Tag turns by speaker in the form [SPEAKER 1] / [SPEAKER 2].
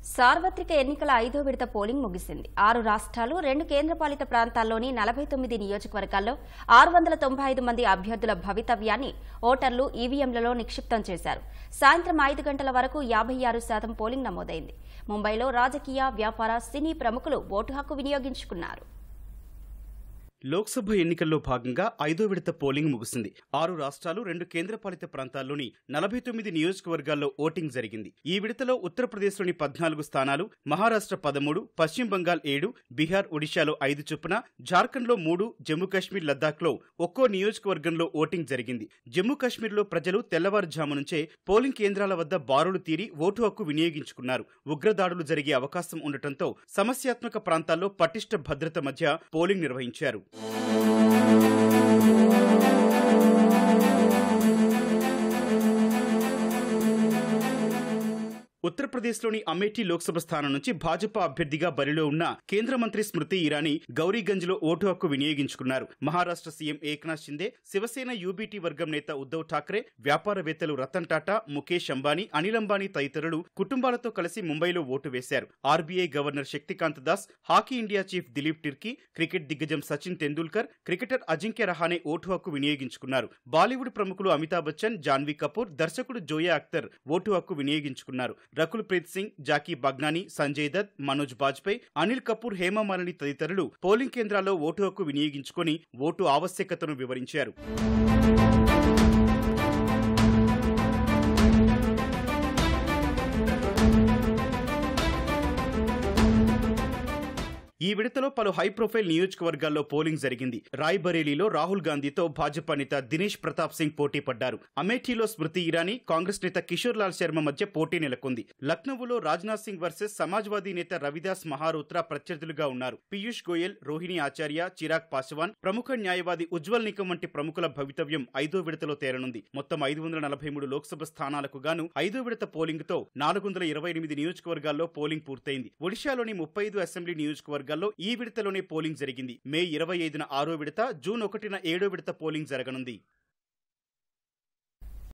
[SPEAKER 1] సార్వత్రిక ఎన్నికల ఐదో విడత పోలింగ్ ముగిసింది ఆరు రాష్ట్రాలు రెండు కేంద్రపాలిత ప్రాంతాల్లోని నలభై తొమ్మిది నియోజకవర్గాల్లో ఆరు వందల తొంభై ఐదు మంది అభ్యర్థుల భవితవ్యాన్ని ఓటర్లు ఈవీఎంలలో నిక్షిప్తం చేశారు సాయంత్రం ఐదు గంటల వరకు యాభై ఆరు శాతం పోలింగ్ నమోదైంది ముంబైలో రాజకీయ వ్యాపార సినీ ప్రముఖులు ఓటు హక్కు వినియోగించుకున్నారు
[SPEAKER 2] లోక్సభ ఎన్నికల్లో భాగంగా ఐదో విడత పోలింగ్ ముగిసింది ఆరు రాష్ట్రాలు రెండు కేంద్రపాలిత ప్రాంతాల్లోని నలభై తొమ్మిది నియోజకవర్గాల్లో ఓటింగ్ జరిగింది ఈ విడతలో ఉత్తరప్రదేశ్లోని పద్నాలుగు స్థానాలు మహారాష్ట్ర పదమూడు పశ్చిమ బంగాల్ ఏడు బీహార్ ఒడిశాలో ఐదు చొప్పున జార్ఖండ్లో మూడు జమ్మూ కాశ్మీర్ లద్దాఖ్లో ఒక్కో నియోజకవర్గంలో ఓటింగ్ జరిగింది జమ్మూ కాశ్మీర్లో ప్రజలు తెల్లవారుజాము నుంచే పోలింగ్ కేంద్రాల వద్ద బారులు తీరి ఓటు హక్కు వినియోగించుకున్నారు ఉగ్రదాడులు జరిగే అవకాశం ఉండటంతో సమస్యాత్మక ప్రాంతాల్లో పటిష్ట భద్రత మధ్య పోలింగ్ నిర్వహించారు ఉత్తరప్రదేశ్లోని అమేఠీ లోక్సభ స్థానం నుంచి భాజపా అభ్యర్థిగా బరిలో ఉన్న కేంద్ర మంత్రి స్మృతి ఇరానీ గౌరీగంజ్లో ఓటు హక్కు వినియోగించుకున్నారు మహారాష్ట్ర సీఎం ఏక్నాథ్ షిందే శివసేన యూబీటీ వర్గం నేత ఉద్దవ్ ఠాక్రే వ్యాపారవేత్తలు రతన్ టాటా ముఖేష్ అంబానీ అనిల్ అంబానీ తదితరులు కుటుంబాలతో కలిసి ముంబైలో ఓటు వేశారు RBI governor Shaktikanta Das hockey India chief Dilip Tirkey cricket దిగ్గజం సచిన్ తెందూల్కర్ క్రికెటర్ అజింక్య రహానే ఓటు హక్కు వినియోగించుకున్నారు బాలీవుడ్ ప్రముఖులు అమితాబ్ బచ్చన్ జాన్వీ కపూర్ దర్శకుడు జోయా అఖ్తర్ ఓటు హక్కు వినియోగించుకున్నారు రకుల్ ప్రీత్ సింగ్ జాకీ బగ్నానీ సంజయ్ దత్ మనోజ్ బాజ్పేయి అనిల్ కపూర్ హేమమాలిని తదితరులు పోలింగ్ కేంద్రాల్లో ఓటు హక్కు వినియోగించుకొని ఓటు ఆవశ్యకతను వివరించారు ఈ విడతలో పలు హై ప్రొఫైల్ నియోజకవర్గాల్లో పోలింగ్ జరిగింది రాయ్బరేలీలో రాహుల్ గాంధీతో భాజపా నేత దినేష్ ప్రతాప్ సింగ్ పోటీ పడ్డారు అమేఠీలో స్మృతి ఇరానీ కాంగ్రెస్ నేత కిషోర్ లాల్ శర్మ మధ్య పోటీ నెలకొంది లక్నోలో రాజ్నాథ్ సింగ్ వర్సెస్ సమాజ్వాదీ నేత రవిదాస్ మహారోత్రా ప్రత్యర్థులుగా ఉన్నారు పీయూష్ గోయల్ రోహిణి ఆచార్య చిరాగ్ పాస్వాన్ ప్రముఖ న్యాయవాది ఉజ్వల్ నికం వంటి ప్రముఖుల భవితవ్యం ఐదో విడతలో తేరనుంది మొత్తం ఐదు వందల నలభై మూడు లోక్సభ స్థానాలకు గాను ఐదో విడత పోలింగ్ తో నాలుగు వందల ఇరవై ఎనిమిది నియోజకవర్గాల్లో పోలింగ్ పూర్తయింది ఒడిశాలోని ముప్పై ఐదు అసెంబ్లీ నియోజకవర్గాల్లో ఈ విడతలోనే పోలింగ్ జరిగింది మే ఇరవై ఐదున ఆరో విడత జూన్ ఒకటిన ఏడో విడత పోలింగ్ జరగనుంది